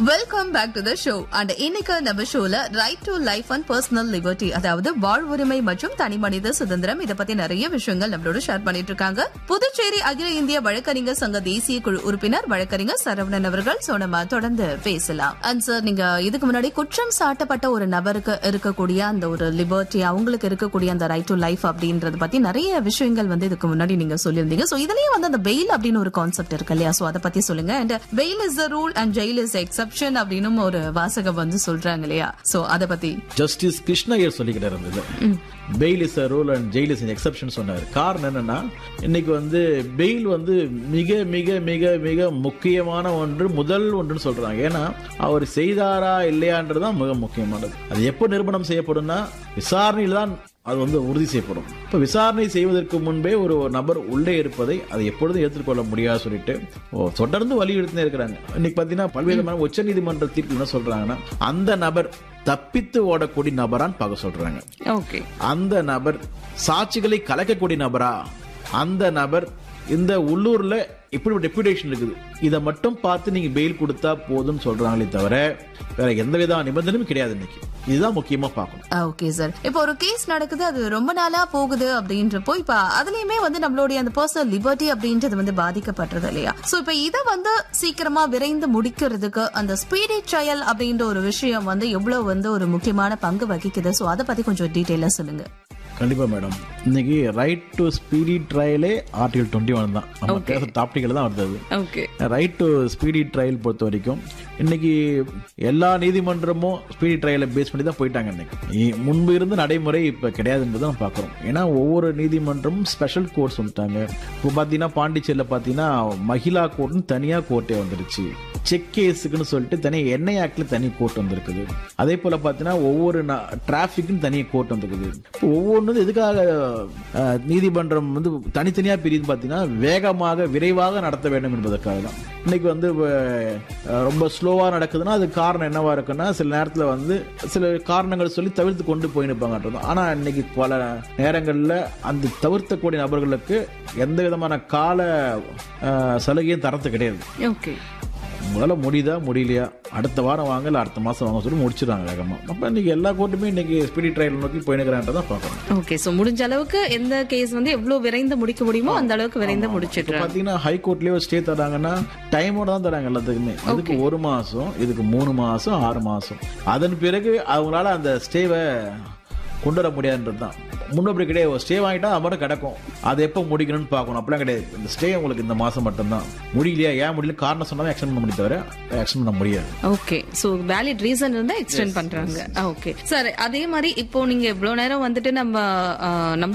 Welcome back to the show and இன்னைக்கு நம்ம ஷோல right to life and personal liberty அதாவது வாழ்வுரிமை மற்றும் தனிமனித சுதந்திரம் இத பத்தி நிறைய விஷயங்கள் நம்மளோட ஷேர் பண்ணிட்டு இருக்காங்க புதுச்சேரி அகில இந்திய வழக்கறிஞர் சங்க தேசிய குழு உறுப்பினர் வழக்கறிஞர் சரவணன் அவர்கள் சோ நம்ம தொடர்ந்து பேசலாம் அண்ட் சார் நீங்க இதுக்கு முன்னாடி குற்றம் சாட்டப்பட்ட ஒரு நபருக்கு இருக்கக்கூடிய அந்த ஒரு லிபர்ட்டி அவங்களுக்கு இருக்கக்கூடிய அந்த ரைட் டு லைஃப் அப்படின்றத பத்தி நிறைய விஷயங்கள் வந்து இதுக்கு முன்னாடி நீங்க சொல்லியிருந்தீங்க சோ இதுலயே வந்து அந்த பெயில் அப்படின்னு ஒரு கான்செப்ட் இருக்கு இல்லையா சோ அதை பத்தி சொல்லுங்க and bail is the rule and jail is exception அப்படின்னு ஒரு வாசகம் வந்து சொல்றாங்க இல்லையா சோ அத பத்தி ஜஸ்டிஸ் கிருஷ்ணய்யர் சொல்லிக்கிட்டு இருந்தது bail is rule and jail is exception சொன்னார் காரணம் என்னன்னா இன்னைக்கு வந்து பெயில் வந்து மிக மிக மிக மிக முக்கியமான ஒன்று முதல் ஒன்றுன்னு சொல்றாங்க ஏன்னா அவர் செய்தாரா இல்லையான்றதுதான் மிக முக்கியமானது அது எப்போ நிரூபணம் செய்யப்படும்னா விசாரணையில் தான் அது வந்து உறுதி செய்யப்படும் இப்போ விசாரணை செய்வதற்கு முன்பே ஒரு நபர் உள்ளே இருப்பதை அதை எப்பொழுதும் ஏற்றுக்கொள்ள முடியாது சொல்லிட்டு ஓ, தொடர்ந்து வலியுறுத்தி இருக்கிறாங்க இன்னைக்கு பார்த்தீங்கன்னா பல்வேறு உச்ச நீதிமன்ற தீர்ப்பு என்ன சொல்றாங்கன்னா அந்த நபர் தப்பித்து ஓடக்கூடிய நபரான்னு பார்க்க சொல்றாங்க ஓகே அந்த நபர் சாட்சிகளை கலைக்கக்கூடிய நபரா அந்த நபர் இந்த உள்ளூர்ல இப்படி டெபுடேஷன் இருக்குது இதை மட்டும் பார்த்து நீங்க பெயில் கொடுத்தா போதும்னு சொல்றாங்களே தவிர வேற எந்த வித நிபந்தனையும் கிடையாது இன்னைக்கு இதுதான் முக்கியமா பார்க்கணும் ஓகே சார் இப்போ ஒரு கேஸ் நடக்குது அது ரொம்ப நாளா போகுது அப்படின்றப்போ இப்ப அதுலயுமே வந்து நம்மளுடைய அந்த பர்சனல் லிபர்ட்டி அப்படின்றது வந்து பாதிக்கப்படுறது இல்லையா சோ இப்ப இத வந்து சீக்கிரமா விரைந்து முடிக்கிறதுக்கு அந்த ஸ்பீடி ட்ரையல் அப்படின்ற ஒரு விஷயம் வந்து எவ்வளவு வந்து ஒரு முக்கியமான பங்கு வகிக்குது சோ அதை பத்தி கொஞ்சம் டீட்டெயிலா சொல்லுங்க கண்டிப்பா மேடம் இன்னைக்கு ரைட் டு ஸ்பீடி ட்ரையலே ஆர்டிகல் டுவெண்ட்டி ஒன் தான் நம்ம பேசுற டாபிக்ல தான் வருது அது. Okay right to speedy trial பொறுத்த வரைக்கும் இன்னைக்கு எல்லா நீதிமன்றமும் ஸ்பீடி ட்ரையலை பேஸ் பண்ணி தான் போயிட்டாங்க இன்னைக்கு இ- முன்பு இருந்த நடைமுறை இப்ப கிடையாதுன்றதை நம்ம பார்க்குறோம் ஏன்னா ஒவ்வொரு நீதிமன்றமும் ஸ்பெஷல் கோர்ட்ஸ் வந்துட்டாங்க இப்போ பார்த்தீங்கன்னா பாண்டிச்சேரியில் பார்த்தீங்கன்னா மகிழா கோர்ட்னு தனியாக கோர்ட்டே வந்துருச்சு செக் கேஸுக்குன்னு சொல்லிட்டு தனி என்ஐ ஆக்ட்ல தனி கோர்ட் வந்திருக்குது அதே போல பார்த்தீங்கன்னா ஒவ்வொரு டிராஃபிக்னு தனி கோர்ட் வந்திருக்குது இப்போ ஒவ்வொன்றும் எதுக்காக அஹ், நீதிமன்றம் வந்து தனித்தனியாக பிரியுது பார்த்தீங்கன்னா வேகமாக விரைவாக நடத்த வேண்டும் என்பதற்காக தான் இன்னைக்கு வந்து அஹ், ரொம்ப ஸ்லோவாக நடக்குதுன்னா அது காரணம் என்னவா இருக்குன்னா சில நேரத்தில் வந்து சில காரணங்கள் சொல்லி தவிர்த்து கொண்டு போயிருப்பாங்கன்றது ஆனால் இன்னைக்கு பல நேரங்களில் அந்த தவிர்த்தக்கூடிய நபர்களுக்கு எந்த விதமான கால அஹ், சலுகையும் தரத்து கிடையாது ஓகே முதல்ல முடியுதா முடியலையா அடுத்த வாரம் வாங்க இல்லை அடுத்த மாதம் வாங்க சொல்லி முடிச்சிடுறாங்க வேகமாக அப்போ இன்னைக்கு எல்லா கோர்ட்டுமே இன்னைக்கு ஸ்பீடி ட்ரையல் நோக்கி போயினுக்கிறேன்றதான் பார்க்கணும் ஓகே சோ முடிஞ்ச அளவுக்கு எந்த கேஸ் வந்து எவ்வளவு விரைந்து முடிக்க முடியுமோ அந்த அளவுக்கு விரைந்து இப்போ முடிச்சிடுறாங்க பார்த்தீங்கன்னா ஹைகோர்ட்லேயே ஸ்டே தராங்கன்னா டைமோட தான் தராங்க எல்லாத்துக்குமே இதுக்கு ஒரு மாதம் இதுக்கு மூணு மாதம் ஆறு மாதம் அதன் பிறகு அவங்களால அந்த ஸ்டேவை கொண்டு வர முடியாதுன்றது தான் முன்னப்படி கிடையாது ஸ்டே வாங்கிட்டா அது மட்டும் கிடக்கும் அது எப்போ முடிக்கணும்னு பார்க்கணும் அப்படிலாம் கிடையாது இந்த ஸ்டே உங்களுக்கு இந்த மாதம் மட்டும்தான் முடியலையா ஏன் முடியல காரணம் சொன்னாலும் ஆக்ஷன் பண்ண முடியும் தவிர ஆக்ஷன் பண்ண முடியாது ஓகே சோ வேலிட் ரீசன் இருந்தா எக்ஸ்டெண்ட் பண்றாங்க ஓகே சார் அதே மாதிரி இப்போ நீங்க இவ்வளவு நேரம் வந்துட்டு நம்ம ஆ, நம்ம